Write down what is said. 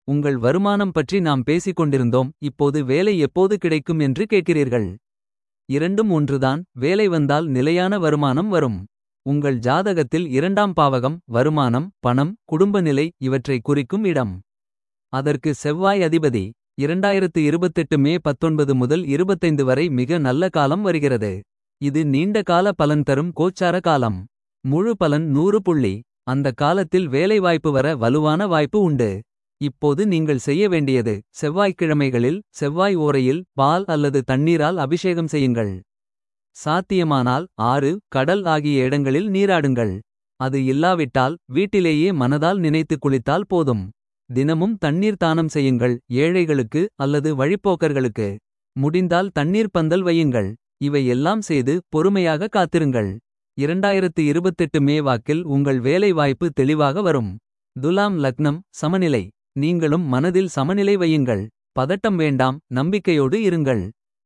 உங்கள் வருமானம் பற்றி நாம் பேசிக் கொண்டிருந்தோம் இப்போது வேலை எப்போது கிடைக்கும் என்று கேட்கிறீர்கள். இரண்டும் ஒன்றுதான் வேலை வந்தால் நிலையான வருமானம் வரும். உங்கள் ஜாதகத்தில் இரண்டாம் பாவகம் வருமானம் பணம் குடும்ப நிலை இவற்றை குறிக்கும் இடம். அதற்கு செவ்வாய் அதிபதி 2028 மே 19 முதல் 25 வரை மிக நல்ல காலம் வருகிறது. இது நீண்ட கால பலன் தரும் கோச்சார காலம். முழு பலன் 100 புள்ளி. அந்த காலத்தில் வேலைவாய்ப்பு வர வலுவான வாய்ப்பு உண்டு. இப்போது நீங்கள் செய்ய வேண்டியது செவ்வாய்க்கிழமைகளில் செவ்வாய் ஓரையில் பால் அல்லது தண்ணீரால் அபிஷேகம் செய்யுங்கள். சாத்தியமானால் ஆறு கடல் ஆகிய இடங்களில் நீராடுங்கள். அது இல்லாவிட்டால் வீட்டிலேயே மனதால் நினைத்து குளித்தால் போதும். தினமும் தண்ணீர் தானம் செய்யுங்கள் ஏழைகளுக்கு அல்லது வழிப்போக்கர்களுக்கு. முடிந்தால் தண்ணீர் பந்தல் வையுங்கள். இவை எல்லாம் செய்து பொறுமையாக காத்திருங்கள். 2028 மே வாக்கில் உங்கள் வேலை வாய்ப்பு தெளிவாக வரும். துலாம் லக்னம் சமநிலை. நீங்களும் மனதில் சமநிலை வையுங்கள். பதட்டம் வேண்டாம் நம்பிக்கையோடு இருங்கள்.